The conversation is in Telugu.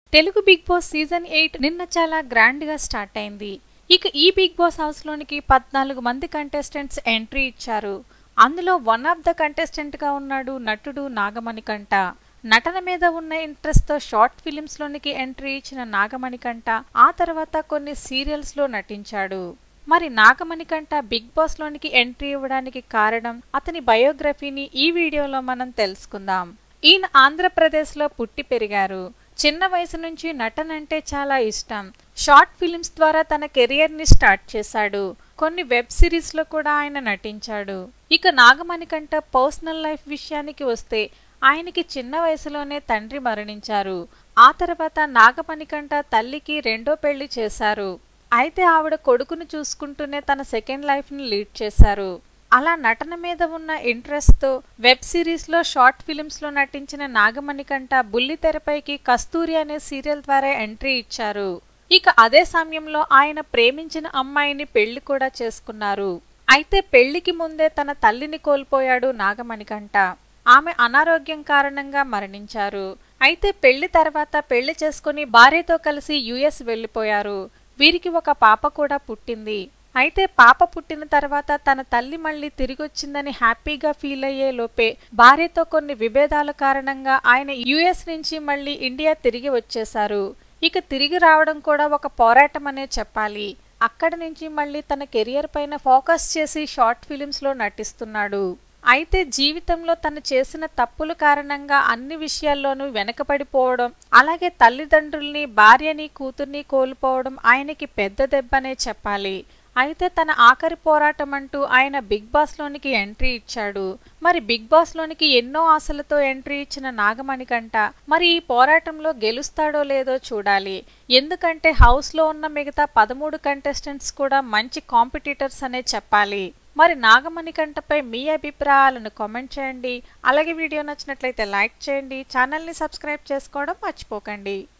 Telugu Bigg Boss season eight నిన్న చాలా గ్రాండ్ గా స్టార్ట్ అయింది ఇక ఈ బిగ్ బాస్ హౌస్ లోనికి పద్నాలుగు మంది కంటెస్టెంట్స్ ఎంట్రీ ఇచ్చారు అందులో వన్ ఆఫ్ ద కంటెస్టెంట్ గా ఉన్నాడు నటుడు నాగమణికంట నటన మీద ఉన్న ఇంట్రెస్ట్ తో షార్ట్ ఫిలిమ్స్ లోనికి ఎంట్రీ ఇచ్చిన నాగమణికంట ఆ తర్వాత కొన్ని సీరియల్స్ లో నటించాడు మరి నాగమణికంట బిగ్ బాస్ లోనికి ఎంట్రీ ఇవ్వడానికి కారణం అతని బయోగ్రఫీని ఈ వీడియోలో మనం తెలుసుకుందాం ఈయన ఆంధ్రప్రదేశ్ లో పుట్టి పెరిగారు చిన్న వయసు నుంచి నటన అంటే చాలా ఇష్టం షార్ట్ ఫిలిమ్స్ ద్వారా తన కెరియర్ ని స్టార్ట్ చేశాడు కొన్ని వెబ్ సిరీస్ లో కూడా ఆయన నటించాడు ఇక నాగమణికంట పర్సనల్ లైఫ్ విషయానికి వస్తే ఆయనకి చిన్న వయసులోనే తండ్రి మరణించారు ఆ తర్వాత నాగమణికంట తల్లికి రెండో పెళ్లి చేశారు అయితే ఆవిడ కొడుకును చూసుకుంటూనే తన సెకండ్ లైఫ్ ని లీడ్ చేశారు అలా నటన మీద ఉన్న ఇంట్రెస్ట్ తో వెబ్ సిరీస్ లో షార్ట్ ఫిలిమ్స్ లో నటించిన నాగమణికంట బుల్లి తెరపైకి కస్తూరి అనే సీరియల్ ద్వారా ఎంట్రీ ఇచ్చారు ఇక అదే సమయంలో ఆయన ప్రేమించిన అమ్మాయిని పెళ్లి కూడా చేసుకున్నారు అయితే పెళ్లికి ముందే తన తల్లిని కోల్పోయాడు నాగమణికంట ఆమె అనారోగ్యం కారణంగా మరణించారు అయితే పెళ్లి తర్వాత పెళ్లి చేసుకుని భార్యతో కలిసి యుఎస్ వెళ్లిపోయారు వీరికి ఒక పాప కూడా పుట్టింది అయితే పాప పుట్టిన తర్వాత తన తల్లి మళ్ళీ తిరిగొచ్చిందని హ్యాపీగా ఫీల్ అయ్యే లోపే భార్యతో కొన్ని విభేదాల కారణంగా ఆయన యుఎస్ నుంచి మళ్ళీ ఇండియా తిరిగి వచ్చేశారు ఇక తిరిగి రావడం కూడా ఒక పోరాటం అనే చెప్పాలి అక్కడి నుంచి మళ్ళీ తన కెరియర్ పైన ఫోకస్ చేసి షార్ట్ ఫిలిమ్స్ లో నటిస్తున్నాడు అయితే జీవితంలో తను చేసిన తప్పుల కారణంగా అన్ని విషయాల్లోనూ వెనకబడిపోవడం అలాగే తల్లిదండ్రుల్ని భార్యని కూతుర్ని కోల్పోవడం ఆయనకి పెద్ద దెబ్బనే చెప్పాలి అయితే తన ఆఖరి పోరాటం అంటూ ఆయన బిగ్ బాస్ లోనికి ఎంట్రీ ఇచ్చాడు మరి బిగ్ బాస్ లోనికి ఎన్నో ఆశలతో ఎంట్రీ ఇచ్చిన నాగమణికంట మరి ఈ పోరాటంలో గెలుస్తాడో లేదో చూడాలి ఎందుకంటే హౌస్ లో ఉన్న మిగతా పదమూడు కంటెస్టెంట్స్ కూడా మంచి కాంపిటీటర్స్ అనే చెప్పాలి మరి నాగమణికంటపై మీ అభిప్రాయాలను కామెంట్ చేయండి అలాగే వీడియో నచ్చినట్లయితే లైక్ చేయండి ఛానల్ని సబ్స్క్రైబ్ చేసుకోవడం మర్చిపోకండి